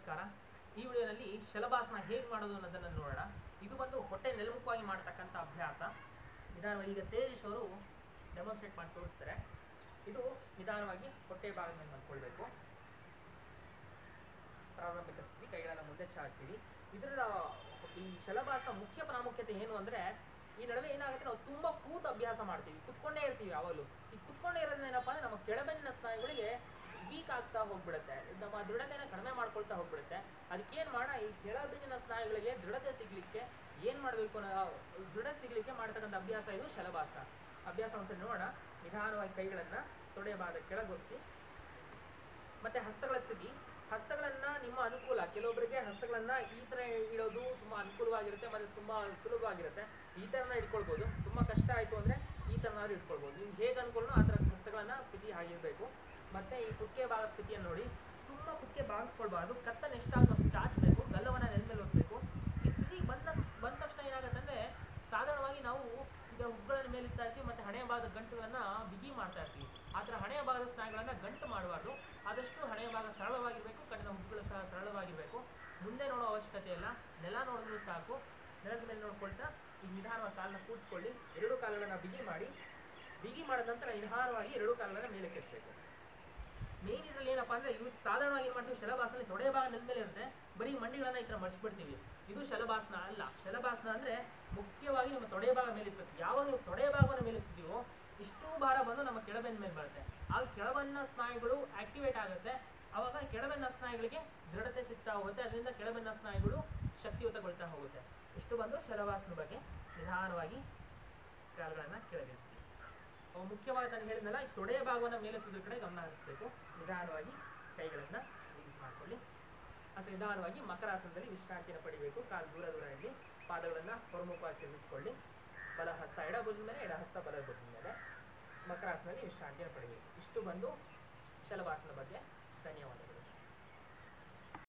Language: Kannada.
ನಮಸ್ಕಾರ ಈ ವಿಡಿಯೋನಲ್ಲಿ ಶಲಭಾಸನ ಹೇಗೆ ಮಾಡೋದು ಅನ್ನೋದನ್ನು ನೋಡೋಣ ಇದು ಬಂದು ಹೊಟ್ಟೆ ನೆಲಮುಖವಾಗಿ ಮಾಡ್ತಕ್ಕಂಥ ಅಭ್ಯಾಸ ನಿಧಾನವಾಗಿ ಈಗ ತೇಜಸ್ ಅವರು ಡೆಮಾನ್ಸ್ಟ್ರೇಟ್ ಮಾಡಿ ತೋರಿಸ್ತಾರೆ ಇದು ನಿಧಾನವಾಗಿ ಹೊಟ್ಟೆ ಭಾಗದ ಮೇಲೆ ಮಾಡ್ಕೊಳ್ಬೇಕು ಪ್ರಾರಂಭಿಕ ಸ್ಥಿತಿ ಕೈಗಳನ್ನು ಮುಂದೆ ಚಾಚ್ತೀವಿ ಇದರ ಈ ಶಲಭಾಸನ ಮುಖ್ಯ ಪ್ರಾಮುಖ್ಯತೆ ಏನು ಅಂದರೆ ಈ ನಡುವೆ ಏನಾಗುತ್ತೆ ನಾವು ತುಂಬ ಕೂತು ಅಭ್ಯಾಸ ಮಾಡ್ತೀವಿ ಕುತ್ಕೊಂಡೇ ಇರ್ತೀವಿ ಯಾವಾಗಲೂ ಈ ಕುತ್ಕೊಂಡೇ ಇರೋದ್ರಿಂದ ಏನಪ್ಪ ಅಂದರೆ ನಮ್ಮ ಕೆಳಬೆನ್ನಿನ ಸ್ನಾಯುಗಳಿಗೆ ವೀಕ್ ಆಗ್ತಾ ಹೋಗ್ಬಿಡುತ್ತೆ ನಮ್ಮ ದೃಢತೆನ ಕಡಿಮೆ ಮಾಡ್ಕೊಳ್ತಾ ಹೋಗ್ಬಿಡುತ್ತೆ ಅದಕ್ಕೇನು ಮಾಡೋಣ ಈ ಕೆಳಬೆನ್ನಿನ ಸ್ನಾಯುಗಳಿಗೆ ದೃಢತೆ ಸಿಗ್ಲಿಕ್ಕೆ ಏನು ಮಾಡಬೇಕು ಅನ್ನೋ ದೃಢ ಸಿಗ್ಲಿಕ್ಕೆ ಮಾಡ್ತಕ್ಕಂಥ ಅಭ್ಯಾಸ ಇದು ಶಲಭಾಸನ ಅಭ್ಯಾಸ ಒಂದ್ಸರಿ ನೋಡೋಣ ನಿಧಾನವಾಗಿ ಕೈಗಳನ್ನು ತೊಡೆಯ ಭಾಗದ ಕೆಳಗೊತ್ತಿ ಮತ್ತೆ ಹಸ್ತಗಳ ಸ್ಥಿತಿ ಹಸ್ತಗಳನ್ನ ನಿಮ್ಮ ಅನುಕೂಲ ಕೆಲವೊಬ್ಬರಿಗೆ ಹಸ್ತಗಳನ್ನ ಈ ತರ ಇಡೋದು ತುಂಬಾ ಅನುಕೂಲವಾಗಿರುತ್ತೆ ಮತ್ತೆ ತುಂಬಾ ಸುಲಭವಾಗಿರುತ್ತೆ ಈ ತರನ ಇಟ್ಕೊಳ್ಬೋದು ತುಂಬಾ ಕಷ್ಟ ಆಯ್ತು ಅಂದ್ರೆ ಈ ತರನಾದ್ರೂ ಇಟ್ಕೊಳ್ಬೋದು ನಿಮ್ಗೆ ಹೇಗೆ ಅನುಕೂಲನೋ ಆ ತರ ಹಸ್ತಗಳನ್ನ ಸ್ಥಿತಿ ಆಗಿರ್ಬೇಕು ಮತ್ತೆ ಈ ಕುಕ್ಕೆ ಭಾಗ ಸ್ಥಿತಿಯನ್ನು ನೋಡಿ ತುಂಬಾ ಕುಕ್ಕೆ ಬಾಗಿಸ್ಕೊಳ್ಬಾರ್ದು ಕತ್ತನ್ನು ಎಷ್ಟಾದ್ರೂ ಅಷ್ಟು ಚಾಚಬೇಕು ಗಲ್ಲವನ್ನ ನೆಲ ಮೇಲೆ ಒತ್ತಬೇಕು ಈ ಸ್ಥಿತಿಗೆ ಬಂದ ತಕ್ಷ- ಬಂದ ತಕ್ಷಣ ಏನಾಗುತ್ತೆ ಅಂದ್ರೆ ಸಾಧಾರಣವಾಗಿ ನಾವು ಈಗ ಹುಬ್ಬುಗಳ ಮೇಲೆ ಇರ್ತಾ ಇರ್ತೀವಿ ಮತ್ತೆ ಹಣೆಯ ಭಾಗದ ಗಂಟುಗಳನ್ನ ಬಿಗಿ ಮಾಡ್ತಾ ಇರ್ತೀವಿ ಆ ಥರ ಹಣೆಯ ಭಾಗದ ಸ್ನಾಯುಗಳನ್ನ ಗಂಟು ಮಾಡಬಾರ್ದು ಆದಷ್ಟು ಹಣೆಯ ಭಾಗ ಸರಳವಾಗಿರಬೇಕು ಕಣ್ಣಿನ ಹುಬ್ಬುಗಳು ಸಹ ಸರಳವಾಗಿರಬೇಕು ಮುಂದೆ ನೋಡೋ ಅವಶ್ಯಕತೆ ಇಲ್ಲ ನೆಲ ನೋಡಿದ್ರು ಸಾಕು ನೆಲದ ಮೇಲೆ ನೋಡ್ಕೊಳ್ತಾ ಈ ನಿಧಾನವಾಗಿ ಕಾಲನ್ನ ಕೂಡಿಸ್ಕೊಳ್ಳಿ ಎರಡು ಕಾಲುಗಳನ್ನ ಬಿಗಿ ಮಾಡಿ ಬಿಗಿ ಮಾಡಿದ ನಂತರ ನಿಧಾನವಾಗಿ ಎರಡು ಕಾಲುಗಳನ್ನ ಮೇಲೆ ಕೆತ್ತಬೇಕು ಮೇನ್ ಇದ್ರಲ್ಲಿ ಏನಪ್ಪಾ ಅಂದ್ರೆ ಇವು ಸಾಧಾರಣವಾಗಿ ಏನ್ ಮಾಡ್ತೀವಿ ಶಲಭಾಸನ ತೊಡೆ ಭಾಗ ನೆಲದ ಮೇಲೆ ಇರುತ್ತೆ ಬರೀ ಮಂಡಿಗಳನ್ನ ಈ ತರ ಮಡಿಸ್ಬಿಡ್ತೀವಿ ಇದು ಶಲಭಾಸನ ಅಲ್ಲ ಶಲಭಾಸನ ಅಂದ್ರೆ ಮುಖ್ಯವಾಗಿ ನಿಮ್ಮ ತೊಡೆ ಭಾಗ ಮೇಲೆ ಇರ್ತದೆ ಯಾವಾಗ ನೀವು ತೊಡೆ ಭಾಗವನ್ನು ಮೇಲೆ ಇರ್ತೀವೋ ಇಷ್ಟು ಭಾರ ಬಂದು ನಮ್ಮ ಕೆಳಬೆನ್ನ ಮೇಲೆ ಬರುತ್ತೆ ಆಗ ಕೆಳಬೆನ್ನ ಸ್ನಾಯುಗಳು ಆಕ್ಟಿವೇಟ್ ಆಗುತ್ತೆ ಅವಾಗ ಕೆಳಬೆನ್ನ ಸ್ನಾಯುಗಳಿಗೆ ದೃಢತೆ ಸಿಗ್ತಾ ಹೋಗುತ್ತೆ ಅದರಿಂದ ಕೆಳಬೆನ್ನ ಸ್ನಾಯುಗಳು ಶಕ್ತಿಯುತಗೊಳ್ತಾ ಹೋಗುತ್ತೆ ಇಷ್ಟು ಬಂದು ಶಲಭಾಸನ ಬಗ್ಗೆ ನಿಧಾನವಾಗಿ ಕಾಲುಗಳನ್ನ ಕೆಳಗಿಳಿಸಿ ಅವು ಮುಖ್ಯವಾಗಿ ನಾನು ಹೇಳಿದ್ನಲ್ಲ ಈ ತೊಡೆಯ ಭಾಗವನ್ನು ಮೇಲೆ ತುದಿಯ ಕಡೆ ಗಮನ ಹರಿಸಬೇಕು ನಿಧಾನವಾಗಿ ಕೈಗಳನ್ನು ರಿಲೀಸ್ ಮಾಡ್ಕೊಳ್ಳಿ ಮತ್ತು ನಿಧಾನವಾಗಿ ಮಕರಾಸನದಲ್ಲಿ ವಿಶ್ರಾಂತಿಯನ್ನು ಪಡಿಬೇಕು ಕಾಲು ದೂರ ದೂರ ಇರಲಿ ಪಾದಗಳನ್ನು ಹೊರಮುಖವಾಗಿ ತಿರುಗಿಸ್ಕೊಳ್ಳಿ ಬಲ ಹಸ್ತ ಎಡ ಭುಜದ ಮೇಲೆ ಎಡ ಹಸ್ತ ಬಲ ಭುಜದ ಮೇಲೆ ಮಕರಾಸನದಲ್ಲಿ ವಿಶ್ರಾಂತಿಯನ್ನು ಪಡಿಬೇಕು ಇಷ್ಟು ಬಂದು ಶಲಭಾಸನ ಬಗ್ಗೆ ಧನ್ಯವಾದಗಳು